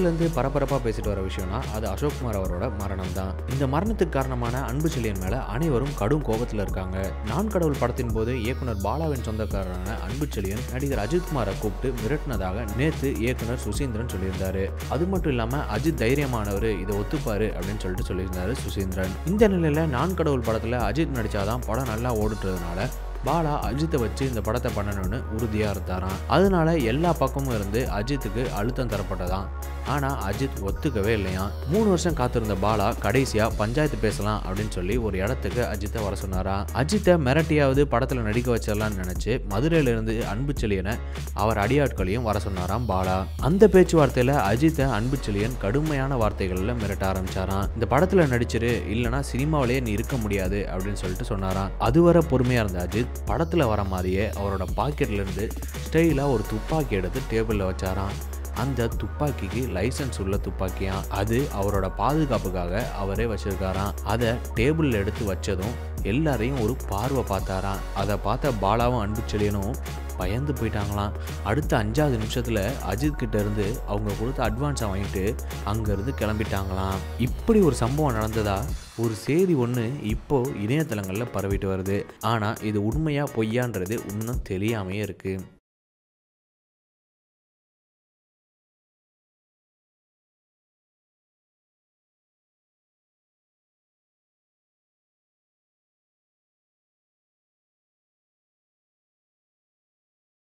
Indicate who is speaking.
Speaker 1: இருந்து பரபரப்பா பேசிட்டு வர விஷயம்னா அது அசோக்குமார் அவரோட மரணம் தான் இந்த மரணத்துக்கு காரணமான அன்பு செழியன் மேல அனைவரும் கடும் கோபத்துல இருக்காங்க நான் கடவுள் படத்தின் போது இயக்குனர் பாலாவின் சொந்தக்காரரான அன்பு செழியன் நடிகர் அஜித்குமாரை கூப்பிட்டு மிரட்டினதாக நேத்து இயக்குனர் சுசீந்திரன் சொல்லியிருந்தாரு அது மட்டும் இல்லாம அஜித் தைரியமானவர் இதை ஒத்துப்பாரு அப்படின்னு சொல்லிட்டு சொல்லியிருந்தாரு சுசீந்திரன் இந்த நிலையில நான் கடவுள் படத்துல அஜித் நடிச்சாதான் படம் நல்லா ஓடுறதுனால பாலா அஜித்தை வச்சு இந்த படத்தை பண்ணணும்னு உறுதியாக இருந்தாராம் அதனால எல்லா பக்கமும் இருந்து அஜித்துக்கு அழுத்தம் தரப்பட்டதாம் ஆனால் அஜித் ஒத்துக்கவே இல்லையாம் மூணு வருஷம் காத்திருந்த பாலா கடைசியாக பஞ்சாயத்து பேசலாம் அப்படின்னு சொல்லி ஒரு இடத்துக்கு அஜித்தை வர சொன்னாராம் அஜித்தை மிரட்டியாவது படத்தில் நடிக்க வச்சிடலாம்னு நினச்சி மதுரையிலிருந்து அன்பு செழியனை அவர் அடியாட்களையும் வர சொன்னாராம் பாலா அந்த பேச்சுவார்த்தையில் அஜித்தை அன்பு செழியன் கடுமையான வார்த்தைகளில் மிரட்ட ஆரம்பிச்சாராம் இந்த படத்தில் நடிச்சிரு இல்லைனா சினிமாவிலேயே நீ இருக்க முடியாது அப்படின்னு சொல்லிட்டு சொன்னாராம் அதுவரை பொறுமையாக இருந்த அஜித் படத்தில் வர மாதிரியே அவரோட பாக்கெட்ல இருந்து ஸ்டைலாக ஒரு துப்பாக்கி எடுத்து டேபிளில் வச்சாராம் அந்த துப்பாக்கிக்கு லைசன்ஸ் உள்ள துப்பாக்கியாம் அது அவரோட பாதுகாப்புக்காக அவரே வச்சிருக்காராம் அதை டேபிளில் எடுத்து வச்சதும் எல்லாரையும் ஒரு பார்வை பார்த்தாராம் அதை பார்த்த பாலாவும் அன்பு செழியனும் பயந்து போயிட்டாங்களாம் அடுத்த அஞ்சாவது நிமிஷத்தில் அஜித் கிட்ட இருந்து அவங்க கொடுத்த அட்வான்ஸை வாங்கிட்டு அங்கேருந்து கிளம்பிட்டாங்களாம் இப்படி ஒரு சம்பவம் நடந்ததா ஒரு செய்தி ஒன்று இப்போ இணையதளங்களில் பரவிட்டு வருது ஆனால் இது உண்மையா பொய்யான்றது இன்னும் தெரியாமையே இருக்குது